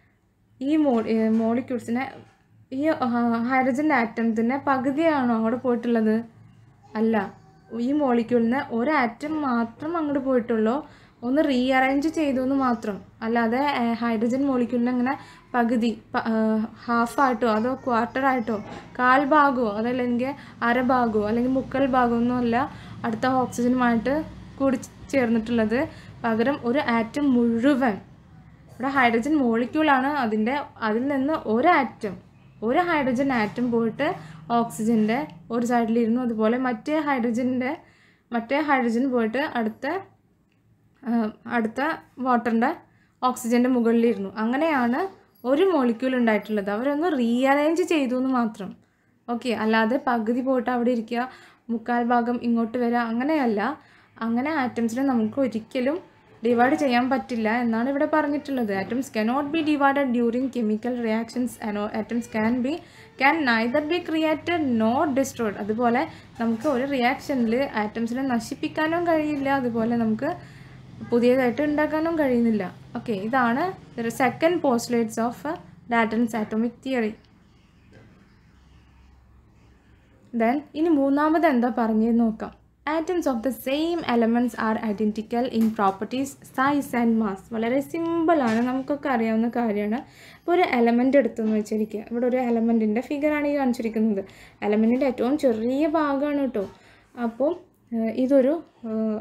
ഈ മോ മോളിക്യൂൾസിനെ ഈ ഹൈഡ്രജൻ ആറ്റംസിൻ്റെ പകുതിയാണോ അങ്ങോട്ട് പോയിട്ടുള്ളത് അല്ല ഈ മോളിക്യൂളിന് ഒരു ആറ്റം മാത്രം അങ്ങോട്ട് പോയിട്ടുള്ളൂ ഒന്ന് റീഅറേഞ്ച് ചെയ്തു എന്ന് മാത്രം അല്ലാതെ ഹൈഡ്രജൻ മോളിക്യൂളിന് അങ്ങനെ പകുതി ഹാഫായിട്ടോ അതോ ക്വാർട്ടർ ആയിട്ടോ കാൽ ഭാഗമോ അതല്ലെങ്കിൽ അരഭാഗമോ അല്ലെങ്കിൽ മുക്കാൽ ഭാഗമോ അല്ല അടുത്ത ഓക്സിജനുമായിട്ട് കൂടി ചേർന്നിട്ടുള്ളത് പകരം ഒരു ആറ്റം മുഴുവൻ ഇവിടെ ഹൈഡ്രജൻ മോളിക്യൂളാണ് അതിൻ്റെ അതിൽ നിന്ന് ഒരു ആറ്റം ഒരു ഹൈഡ്രജൻ ആറ്റം പോയിട്ട് ഓക്സിജൻ്റെ ഒരു സൈഡിലിരുന്നു അതുപോലെ മറ്റേ ഹൈഡ്രജൻ്റെ മറ്റേ ഹൈഡ്രജൻ പോയിട്ട് അടുത്ത ആ, അടുത്ത വാട്ടറിൻ്റെ ഓക്സിജൻ്റെ മുകളിലിരുന്നു അങ്ങനെയാണ് ഒരു മോളിക്യൂൾ ഉണ്ടായിട്ടുള്ളത് അവരൊന്ന് റീഅറേഞ്ച് ചെയ്തു എന്ന് മാത്രം ഓക്കെ അല്ലാതെ പകുതി പോയിട്ട് അവിടെ ഇരിക്കുക മുക്കാൽ ഭാഗം ഇങ്ങോട്ട് വരിക അങ്ങനെയല്ല അങ്ങനെ ആറ്റംസിനെ നമുക്ക് ഒരിക്കലും ഡിവൈഡ് ചെയ്യാൻ പറ്റില്ല എന്നാണ് ഇവിടെ പറഞ്ഞിട്ടുള്ളത് atoms cannot be divided during chemical reactions atoms can be can neither be created not destroyed അതുപോലെ നമുക്ക് ഒരു റിയാക്ഷനിൽ ആറ്റംസിനെ നശിപ്പിക്കാനും കഴിയില്ല അതുപോലെ നമുക്ക് പുതിയതായിട്ട് ഉണ്ടാക്കാനും കഴിയുന്നില്ല ഓക്കെ ഇതാണ് second postulates of Dalton's atomic theory then ഇനി മൂന്നാമത് എന്താ പറഞ്ഞതെന്ന് നോക്കാം atoms of the same elements are identical in properties size and mass വളരെ സിമ്പിളാണ് നമുക്കൊക്കെ അറിയാവുന്ന കാര്യമാണ് ഇപ്പോൾ ഒരു എലമെൻ്റ് എടുത്തെന്ന് വെച്ചിരിക്കുക ഇവിടെ ഒരു എലമെൻറ്റിൻ്റെ ഫിഗറാണ് ഈ കാണിച്ചിരിക്കുന്നത് എലമെൻറ്റിൻ്റെ ഏറ്റവും ചെറിയ ഭാഗമാണ് കേട്ടോ അപ്പോൾ ഏഹ്, ഇതൊരു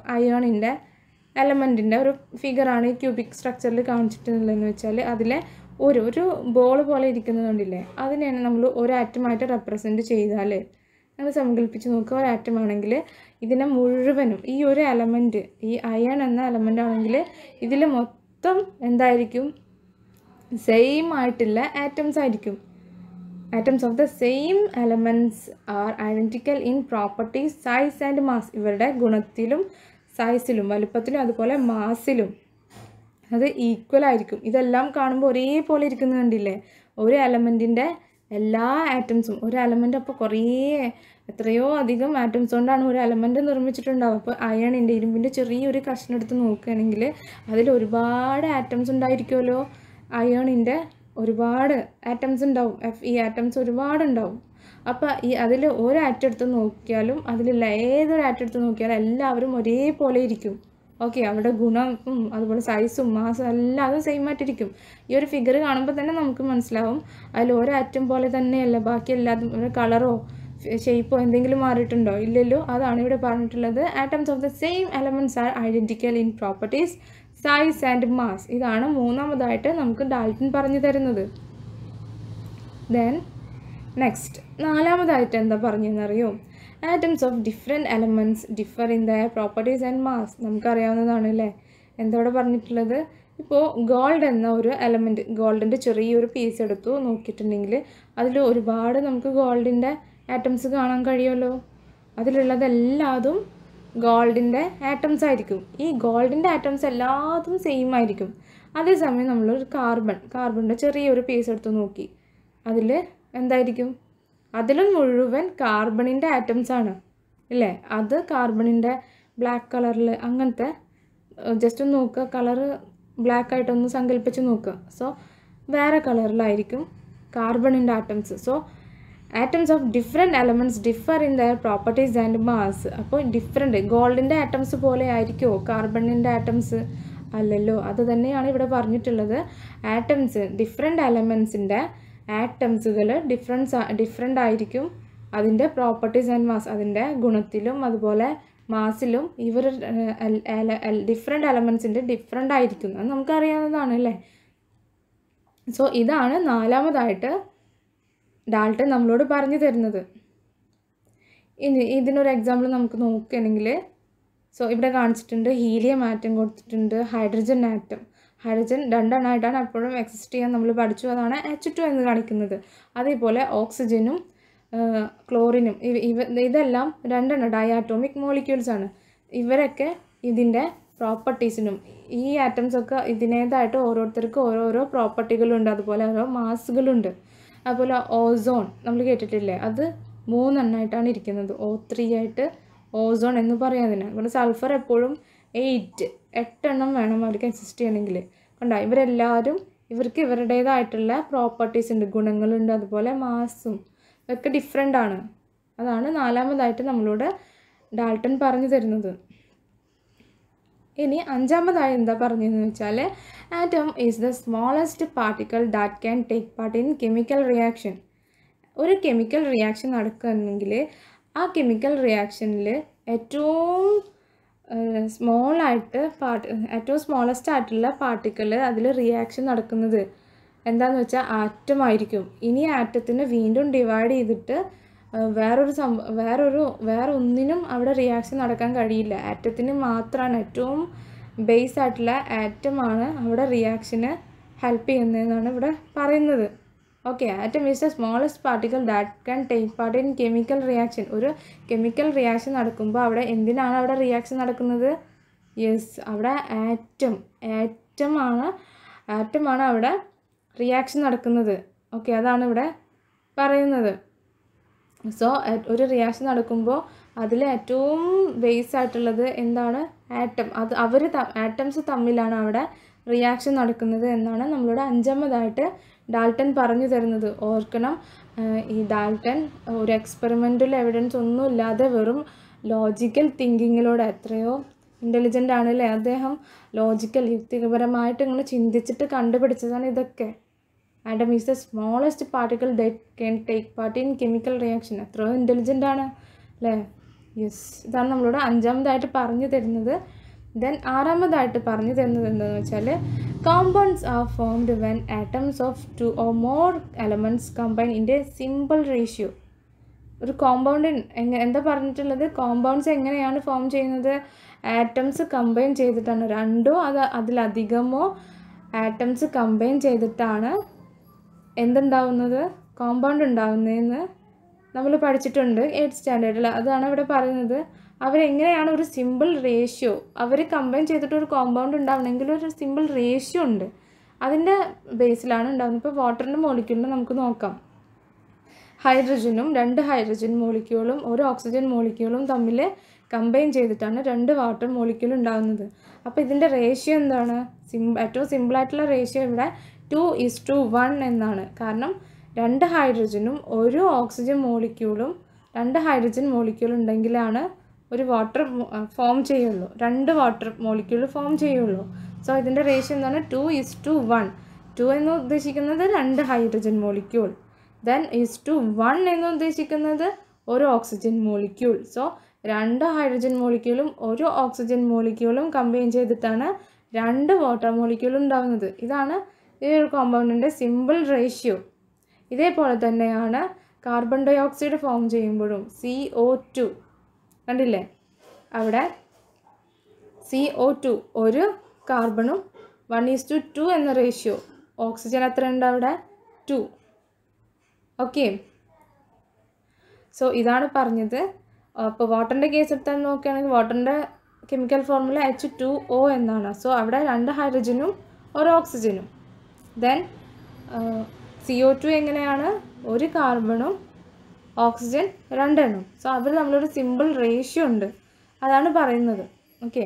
അയോണിൻ്റെ എലമെൻറ്റിൻ്റെ ഒരു ഫിഗറാണ് ഈ ക്യൂബിക് സ്ട്രക്ചറിൽ കാണിച്ചിട്ടുള്ളതെന്ന് വെച്ചാൽ അതിലെ ഒരു ഒരു ബോൾ പോലെ ഇരിക്കുന്നത് കണ്ടില്ലേ അതിനെയാണ് നമ്മൾ ഒരു ആറ്റമായിട്ട് റെപ്രസെൻറ്റ് ചെയ്താൽ നിങ്ങൾ സങ്കല്പിച്ച് നോക്കുക ഒരു ആറ്റം ആണെങ്കിൽ ഇതിനെ മുഴുവനും ഈ ഒരു എലമെൻറ്റ് ഈ അയൺ എന്ന എലമെൻ്റ് ആണെങ്കിൽ ഇതിൽ മൊത്തം എന്തായിരിക്കും സെയിം ആയിട്ടുള്ള ആറ്റംസ് ആയിരിക്കും atoms of the same elements are identical in properties size and mass ഇവരുടെ ഗുണത്തിലും സൈസിലും വലുപ്പത്തിലും അതുപോലെ മാസിലും അത് ഈക്വൽ ആയിരിക്കും ഇതെല്ലാം കാണുമ്പോൾ ഒരേപോലെ ഇരിക്കുന്നത് കണ്ടില്ലേ ഒരു എലമെൻറ്റിൻ്റെ എല്ലാ ആറ്റംസും ഒരു എലമെൻ്റ് അപ്പോൾ കുറേ എത്രയോ അധികം ആറ്റംസ് കൊണ്ടാണ് ഒരു എലമെൻറ്റ് നിർമ്മിച്ചിട്ടുണ്ടാവുക അപ്പോൾ അയണിൻ്റെ ഇരുമ്പിൻ്റെ ചെറിയൊരു കഷ്ണം എടുത്ത് നോക്കുകയാണെങ്കിൽ അതിൽ ഒരുപാട് ആറ്റംസ് ഉണ്ടായിരിക്കുമല്ലോ അയണിൻ്റെ ഒരുപാട് ആറ്റംസ് ഉണ്ടാവും എഫ് ഈ ആറ്റംസ് ഒരുപാട് ഉണ്ടാവും അപ്പോൾ ഈ അതിൽ ഒരു ആറ്റം എടുത്ത് നോക്കിയാലും അതിലുള്ള ഏതൊരു ആറ്റം എടുത്ത് നോക്കിയാലും എല്ലാവരും ഒരേപോലെ ഇരിക്കും ഓക്കെ അവിടെ ഗുണം അതുപോലെ സൈസും മാസും എല്ലാം അത് സെയിം ആയിട്ടിരിക്കും ഈ ഒരു ഫിഗർ കാണുമ്പോൾ തന്നെ നമുക്ക് മനസ്സിലാവും അതിൽ ഒരു ആറ്റം പോലെ തന്നെയല്ല ബാക്കി എല്ലാതും കളറോ ഷേപ്പോ എന്തെങ്കിലും മാറിയിട്ടുണ്ടോ ഇല്ലല്ലോ അതാണ് ഇവിടെ പറഞ്ഞിട്ടുള്ളത് atoms of the same elements are identical in properties size and mass ഇതാണ് മൂന്നാമതായിട്ട് നമുക്ക് ഡാൽട്ടൻ പറഞ്ഞു തരുന്നത് ദെൻ നെക്സ്റ്റ് നാലാമതായിട്ട് എന്താ പറഞ്ഞതെന്നറിയോ atoms of different elements differ in the properties and mass നമുക്കറിയാവുന്നതാണ് അല്ലേ എന്താ ഇവിടെ പറഞ്ഞിട്ടുള്ളത് ഇപ്പോൾ ഗോൾഡ് എന്ന ഒരു എലമെൻറ്റ് ഗോൾഡിൻ്റെ ചെറിയൊരു പീസ് എടുത്തു നോക്കിയിട്ടുണ്ടെങ്കിൽ അതിൽ ഒരുപാട് നമുക്ക് ഗോൾഡിൻ്റെ ആറ്റംസ് കാണാൻ കഴിയുമല്ലോ അതിലുള്ളതെല്ലാതും ഗോൾഡിൻ്റെ ആറ്റംസ് ആയിരിക്കും ഈ ഗോൾഡിൻ്റെ ആറ്റംസ് എല്ലാതും സെയിം ആയിരിക്കും അതേസമയം നമ്മളൊരു കാർബൺ കാർബണിൻ്റെ ചെറിയൊരു പീസ് എടുത്ത് നോക്കി അതിൽ എന്തായിരിക്കും അതിലും മുഴുവൻ കാർബണിൻ്റെ ആറ്റംസ് ആണ് ഇല്ലേ അത് കാർബണിൻ്റെ ബ്ലാക്ക് കളറിൽ അങ്ങനത്തെ ജസ്റ്റ് ഒന്ന് നോക്കുക കളറ് ബ്ലാക്ക് ആയിട്ടൊന്ന് സങ്കല്പിച്ച് നോക്കുക സോ വേറെ കളറിലായിരിക്കും കാർബണിൻ്റെ atoms so atoms of different elements differ in their properties and mass അപ്പോൾ ഡിഫറെൻറ്റ് ഗോൾഡിൻ്റെ ആറ്റംസ് പോലെ ആയിരിക്കുമോ കാർബണിൻ്റെ ആറ്റംസ് അല്ലല്ലോ അത് തന്നെയാണ് ഇവിടെ പറഞ്ഞിട്ടുള്ളത് ആറ്റംസ് ഡിഫറെൻറ്റ് എലമെൻസിൻ്റെ ആറ്റംസുകൾ ഡിഫറൻസ് ഡിഫറെൻ്റ് ആയിരിക്കും അതിൻ്റെ പ്രോപ്പർട്ടീസ് ആൻഡ് മാസ് അതിൻ്റെ ഗുണത്തിലും അതുപോലെ മാസിലും ഇവർ ഡിഫറെൻ്റ് എലമെൻസിൻ്റെ ഡിഫറെൻ്റ് ആയിരിക്കും അത് നമുക്കറിയാവുന്നതാണ് അല്ലേ സോ ഇതാണ് നാലാമതായിട്ട് ഡാൾട്ടൻ നമ്മളോട് പറഞ്ഞു തരുന്നത് ഇനി ഇതിനൊരു എക്സാമ്പിൾ നമുക്ക് നോക്കുകയാണെങ്കിൽ സോ ഇവിടെ കാണിച്ചിട്ടുണ്ട് ഹീലിയം ആറ്റം കൊടുത്തിട്ടുണ്ട് ഹൈഡ്രജൻ ആറ്റം ഹൈഡ്രജൻ രണ്ടെണ്ണമായിട്ടാണ് എപ്പോഴും എക്സിസ്റ്റ് ചെയ്യാൻ നമ്മൾ പഠിച്ചു അതാണ് എച്ച് ടു എന്ന് കാണിക്കുന്നത് അതേപോലെ ഓക്സിജനും ക്ലോറിനും ഇവ ഇവ ഇതെല്ലാം രണ്ടെണ്ണം ഡയാറ്റോമിക് മോളിക്യൂൾസ് ആണ് ഇവരൊക്കെ ഇതിൻ്റെ പ്രോപ്പർട്ടീസിനും ഈ ആറ്റംസ് ഒക്കെ ഇതിനേതായിട്ട് ഓരോരുത്തർക്കും ഓരോരോ പ്രോപ്പർട്ടികളുണ്ട് അതുപോലെ ഓരോ മാസുകളുണ്ട് അതുപോലെ ഓസോൺ നമ്മൾ കേട്ടിട്ടില്ലേ അത് മൂന്നെണ്ണമായിട്ടാണ് ഇരിക്കുന്നത് ഓ ത്രീ ആയിട്ട് ഓസോൺ എന്ന് പറയാം അതിന് അതുകൊണ്ട് സൾഫർ എപ്പോഴും എയ്റ്റ് എട്ടെണ്ണം വേണം അവർക്ക് എക്സിസ്റ്റ് ചെയ്യണമെങ്കിൽ കണ്ടോ ഇവരെല്ലാവരും ഇവർക്ക് ഇവരുടേതായിട്ടുള്ള പ്രോപ്പർട്ടീസ് ഉണ്ട് ഗുണങ്ങളുണ്ട് അതുപോലെ മാസും ഇതൊക്കെ ഡിഫറെൻ്റ് ആണ് അതാണ് നാലാമതായിട്ട് നമ്മളോട് ഡാൾട്ടൺ പറഞ്ഞു തരുന്നത് ഇനി അഞ്ചാമതായി എന്താ പറഞ്ഞതെന്ന് വെച്ചാൽ atom is the smallest particle that can take part in chemical reaction ഒരു കെമിക്കൽ റിയാക്ഷൻ നടക്കുകയാണെങ്കിൽ ആ കെമിക്കൽ റിയാക്ഷനിൽ ഏറ്റവും സ്മോളായിട്ട് പാർട്ട് ഏറ്റവും സ്മോളസ്റ്റ് ആയിട്ടുള്ള പാർട്ടിക്കിൾ അതിൽ റിയാക്ഷൻ നടക്കുന്നത് എന്താണെന്ന് വെച്ചാൽ ആറ്റം ആയിരിക്കും ഇനി ആറ്റത്തിനെ വീണ്ടും ഡിവൈഡ് ചെയ്തിട്ട് വേറൊരു സംഭ വേറൊരു വേറെ ഒന്നിനും അവിടെ റിയാക്ഷൻ നടക്കാൻ കഴിയില്ല ആറ്റത്തിന് മാത്രമാണ് ഏറ്റവും ബേസ് ആയിട്ടുള്ള ആറ്റമാണ് അവിടെ റിയാക്ഷന് ഹെൽപ്പ് ചെയ്യുന്നതെന്നാണ് ഇവിടെ പറയുന്നത് okay atom is the smallest particle that can take part in chemical reaction ഒരു കെമിക്കൽ റിയാക്ഷൻ നടക്കുമ്പോൾ അവിടെ എന്തിനാണ് അവിടെ റിയാക്ഷൻ നടക്കുന്നത് യെസ് അവിടെ ആറ്റം ആറ്റമാണ് ആറ്റമാണ് അവിടെ റിയാക്ഷൻ നടക്കുന്നത് ഓക്കെ അതാണ് ഇവിടെ പറയുന്നത് സോ ഒരു റിയാക്ഷൻ നടക്കുമ്പോൾ അതിൽ ഏറ്റവും ബേസ് ആയിട്ടുള്ളത് എന്താണ് ആറ്റം അത് അവർ ആറ്റംസ് തമ്മിലാണ് അവിടെ റിയാക്ഷൻ നടക്കുന്നത് എന്നാണ് നമ്മളോട് അഞ്ചാമതായിട്ട് ഡാൾട്ടൻ പറഞ്ഞു തരുന്നത് ഓർക്കണം ഈ ഡാൾട്ടൻ ഒരു എക്സ്പെറിമെൻ്റൽ എവിഡൻസ് ഒന്നും ഇല്ലാതെ വെറും ലോജിക്കൽ തിങ്കിങ്ങിലൂടെ എത്രയോ ഇൻ്റലിജൻ്റ് ആണല്ലേ അദ്ദേഹം ലോജിക്കൽ യുക്തിപരമായിട്ട് ഇങ്ങനെ ചിന്തിച്ചിട്ട് കണ്ടുപിടിച്ചതാണ് ഇതൊക്കെ atom is the smallest particle that can take part in chemical reaction എത്രയോ ഇൻ്റലിജൻ്റ് ആണ് അല്ലേ യെസ് ഇതാണ് നമ്മളോട് അഞ്ചാമതായിട്ട് പറഞ്ഞു തരുന്നത് ദെൻ ആറാമതായിട്ട് പറഞ്ഞു തരുന്നത് എന്താണെന്ന് വെച്ചാൽ Compounds are formed when atoms of two or more elements combine in a simple ratio. ഒരു കോമ്പൗണ്ട് എങ്ങനെ എന്താ പറഞ്ഞിട്ടുള്ളത് കോമ്പൗണ്ട്സ് എങ്ങനെയാണ് ഫോം ചെയ്യുന്നത് ആറ്റംസ് കമ്പൈൻ ചെയ്തിട്ടാണ് രണ്ടോ അത് അതിലധികമോ ആറ്റംസ് കമ്പൈൻ ചെയ്തിട്ടാണ് എന്തുണ്ടാവുന്നത് കോമ്പൗണ്ട് ഉണ്ടാവുന്നതെന്ന് നമ്മൾ പഠിച്ചിട്ടുണ്ട് എയ്ത്ത് സ്റ്റാൻഡേർഡിൽ അതാണ് ഇവിടെ പറയുന്നത് അവരെങ്ങനെയാണ് ഒരു സിമ്പിൾ റേഷ്യോ അവർ കമ്പൈൻ ചെയ്തിട്ട് ഒരു കോമ്പൗണ്ട് ഉണ്ടാവണമെങ്കിൽ ഒരു സിമ്പിൾ റേഷ്യോ ഉണ്ട് അതിൻ്റെ ബേസിലാണ് ഉണ്ടാകുന്നത് ഇപ്പോൾ വാട്ടറിൻ്റെ മോളിക്യൂളിന് നമുക്ക് നോക്കാം ഹൈഡ്രജനും രണ്ട് ഹൈഡ്രജൻ മോളിക്യൂളും ഒരു ഓക്സിജൻ മോളിക്യൂളും തമ്മിൽ കമ്പൈൻ ചെയ്തിട്ടാണ് രണ്ട് വാട്ടർ മോളിക്യൂൾ ഉണ്ടാകുന്നത് അപ്പോൾ ഇതിൻ്റെ റേഷ്യോ എന്താണ് സിം ഏറ്റവും സിമ്പിളായിട്ടുള്ള റേഷ്യോ ഇവിടെ ടു ഇസ് ടു വൺ എന്നാണ് കാരണം രണ്ട് ഹൈഡ്രജനും ഒരു ഓക്സിജൻ മോളിക്യൂളും രണ്ട് ഹൈഡ്രജൻ മോളിക്യൂൾ ഉണ്ടെങ്കിലാണ് ഒരു വാട്ടർ ഫോം ചെയ്യുള്ളൂ രണ്ട് വാട്ടർ മോളിക്യൂൾ ഫോം ചെയ്യുള്ളൂ സോ ഇതിൻ്റെ റേഷ്യോ എന്താണ് two is to one two എന്ന് ഉദ്ദേശിക്കുന്നത് രണ്ട് hydrogen molecule then is to one എന്ന് ഉദ്ദേശിക്കുന്നത് ഒരു ഓക്സിജൻ മോളിക്യൂൾ സോ രണ്ട് ഹൈഡ്രജൻ മോളിക്യൂളും ഒരു ഓക്സിജൻ മോളിക്യൂളും കമ്പൈൻ ചെയ്തിട്ടാണ് രണ്ട് വാട്ടർ മോളിക്യൂൾ ഉണ്ടാകുന്നത് ഇതാണ് ഈ ഒരു കോമ്പൗണ്ടിൻ്റെ സിമ്പിൾ റേഷ്യോ ഇതേപോലെ തന്നെയാണ് കാർബൺ ഡൈ ഓക്സൈഡ് ഫോം ചെയ്യുമ്പോഴും സി ഒ ടു കണ്ടില്ലേ അവിടെ സി ഒ ടു ഒരു കാർബണും one is to two two ratio oxygen എത്ര ഉണ്ട് അവിടെ ടു ഓക്കെ സോ ഇതാണ് പറഞ്ഞത് അപ്പോൾ വാട്ടറിൻ്റെ കേസ് എടുത്താൽ നോക്കുകയാണെങ്കിൽ വാട്ടറിൻ്റെ chemical formula H two O എന്നാണ് സോ അവിടെ രണ്ട് ഹൈഡ്രജനും ഒരു ഓക്സിജനും ദെൻ സി ഒ ടു എങ്ങനെയാണ് ഒരു കാർബണും ഓക്സിജൻ രണ്ടെണ്ണം സോ അവർ നമ്മളൊരു സിമ്പിൾ റേഷ്യോ ഉണ്ട് അതാണ് പറയുന്നത് ഓക്കെ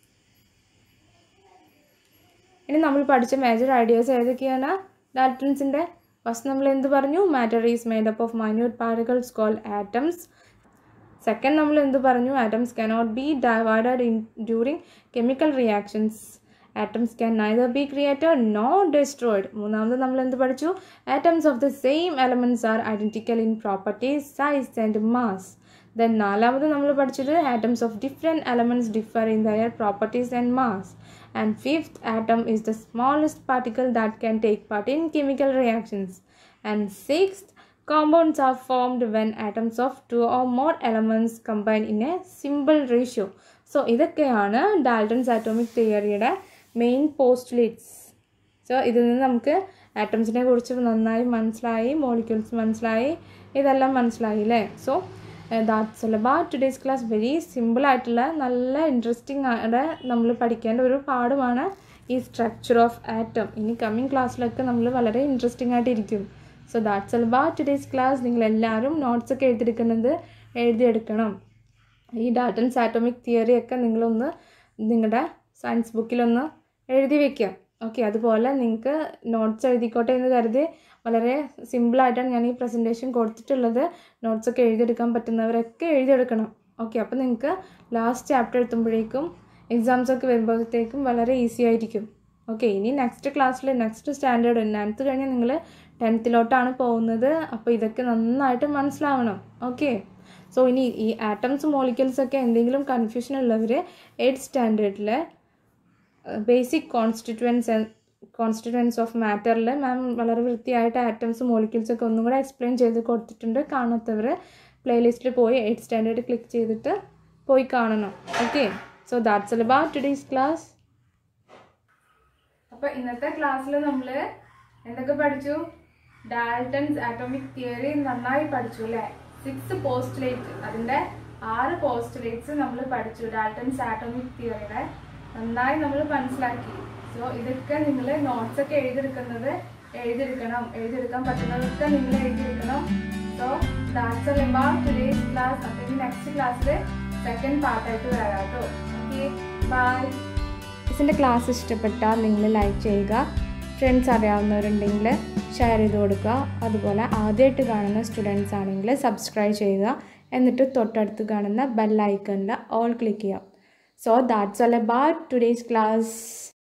ഇനി നമ്മൾ പഠിച്ച മേജർ ഐഡിയാസ് ഏതൊക്കെയാണ് ഡാൽട്ടൺസിൻ്റെ ഫസ്റ്റ് നമ്മൾ എന്ത് പറഞ്ഞു matter is made up of minute particles call atoms second നമ്മൾ എന്ത് പറഞ്ഞു atoms cannot be divided in during chemical reactions atoms can neither be created no destroyed മൂന്നാമത് നമ്മൾ എന്ത് പഠിച്ചു atoms of the same elements are identical in properties size and mass then നാലാമത് നമ്മൾ പഠിച്ചത് atoms of different elements differ in their properties and mass and fifth atom is the smallest particle that can take part in chemical reactions and sixth compounds are formed when atoms of two or more elements combine in a simple ratio so ഇതൊക്കെയാണ് Dalton's atomic തിയറിയുടെ main postulates so ഇതിൽ നിന്ന് നമുക്ക് ആറ്റംസിനെ കുറിച്ച് നന്നായി മനസ്സിലായി molecules മനസ്സിലായി ഇതെല്ലാം മനസ്സിലായി അല്ലേ so that's all about today's class very simple ആയിട്ടുള്ള നല്ല ഇൻട്രസ്റ്റിംഗ് ആയിട്ട് നമ്മൾ പഠിക്കേണ്ട ഒരു പാഠമാണ് ഈ സ്ട്രക്ചർ ഓഫ് ആറ്റം ഇനി കമ്മിങ് ക്ലാസ്സിലൊക്കെ നമ്മൾ വളരെ ഇൻട്രസ്റ്റിംഗ് ആയിട്ടിരിക്കും so that's all about today's class നിങ്ങൾ എല്ലാവരും നോട്ട്സ് ഒക്കെ എഴുതിയെടുക്കുന്നത് എഴുതിയെടുക്കണം ഈ ഡാറ്റൻസ് ആറ്റോമിക് തിയറി ഒക്കെ നിങ്ങളൊന്ന് നിങ്ങളുടെ സയൻസ് ബുക്കിലൊന്ന് എഴുതി വെക്കുക ഓക്കെ അതുപോലെ നിങ്ങൾക്ക് നോട്ട്സ് എഴുതിക്കോട്ടെ എന്ന് കരുതി വളരെ സിമ്പിളായിട്ടാണ് ഞാൻ ഈ പ്രസൻറ്റേഷൻ കൊടുത്തിട്ടുള്ളത് നോട്ട്സ് ഒക്കെ എഴുതിയെടുക്കാൻ പറ്റുന്നവരൊക്കെ എഴുതിയെടുക്കണം ഓക്കെ അപ്പോൾ നിങ്ങൾക്ക് ലാസ്റ്റ് ചാപ്റ്റർ എത്തുമ്പോഴേക്കും എക്സാംസ് ഒക്കെ വരുമ്പോഴത്തേക്കും വളരെ ഈസി ആയിരിക്കും ഓക്കെ ഇനി നെക്സ്റ്റ് ക്ലാസ്സിൽ നെക്സ്റ്റ് സ്റ്റാൻഡേർഡ് നയൻത്ത് കഴിഞ്ഞാൽ നിങ്ങൾ ടെൻത്തിലോട്ടാണ് പോകുന്നത് അപ്പോൾ ഇതൊക്കെ നന്നായിട്ട് മനസ്സിലാവണം ഓക്കെ സോ ഇനി ഈ ആറ്റംസ് മോളിക്യൂൾസ് ഒക്കെ എന്തെങ്കിലും കൺഫ്യൂഷൻ ഉള്ളവർ എയ്റ്റ് സ്റ്റാൻഡേർഡിൽ ബേസിക് കോൺസ്റ്റിറ്റ്യുവൻസ് കോൺസ്റ്റിറ്റ്യുവൻസ് ഓഫ് മാറ്ററിൽ മാം വളരെ വൃത്തിയായിട്ട് ആറ്റംസ് മോളിക്യൂൾസ് ഒക്കെ ഒന്നും കൂടെ എക്സ്പ്ലെയിൻ ചെയ്ത് കൊടുത്തിട്ടുണ്ട് കാണാത്തവർ പ്ലേലിസ്റ്റിൽ പോയി എയ്റ്റ് സ്റ്റാൻഡേർഡ് ക്ലിക്ക് ചെയ്തിട്ട് പോയി കാണണം okay so that's all about today's class അപ്പൊ ഇന്നത്തെ ക്ലാസ്സിൽ നമ്മൾ എന്തൊക്കെ പഠിച്ചു ഡാൽട്ടൺസ് ആറ്റോമിക് തിയറി നന്നായി പഠിച്ചു അല്ലേ സിക്സ് പോസ്റ്റുലേറ്റ് അതിന്റെ ആറ് പോസ്റ്റുലേറ്റ്സ് നമ്മൾ പഠിച്ചു ഡാൽട്ടൺസ് ആറ്റോമിക് തിയറിയുടെ നന്നായി നമ്മൾ മനസ്സിലാക്കി സോ ഇതൊക്കെ നിങ്ങൾ നോട്ട്സ് ഒക്കെ എഴുതിയെടുക്കുന്നത് എഴുതിയെടുക്കണം എഴുതിയെടുക്കാൻ പറ്റുന്നതൊക്കെ നിങ്ങൾ എഴുതിയെടുക്കണം so that's all about today's class അപ്പോൾ ഇനി നെക്സ്റ്റ് ക്ലാസ്സിൽ സെക്കൻഡ് പാർട്ടായിട്ട് വരാം കേട്ടോ ഓക്കെ ബൈ മിസ്സിൻ്റെ ക്ലാസ് ഇഷ്ടപ്പെട്ടാൽ നിങ്ങൾ ലൈക്ക് ചെയ്യുക ഫ്രണ്ട്സ് അറിയാവുന്നവരുണ്ടെങ്കിൽ ഷെയർ ചെയ്ത് കൊടുക്കുക അതുപോലെ ആദ്യമായിട്ട് കാണുന്ന സ്റ്റുഡൻസ് ആണെങ്കിൽ സബ്സ്ക്രൈബ് ചെയ്യുക എന്നിട്ട് തൊട്ടടുത്ത് കാണുന്ന ബെൽ ഐക്കണിൽ ഓൾ ക്ലിക്ക് ചെയ്യാം so that's all about today's class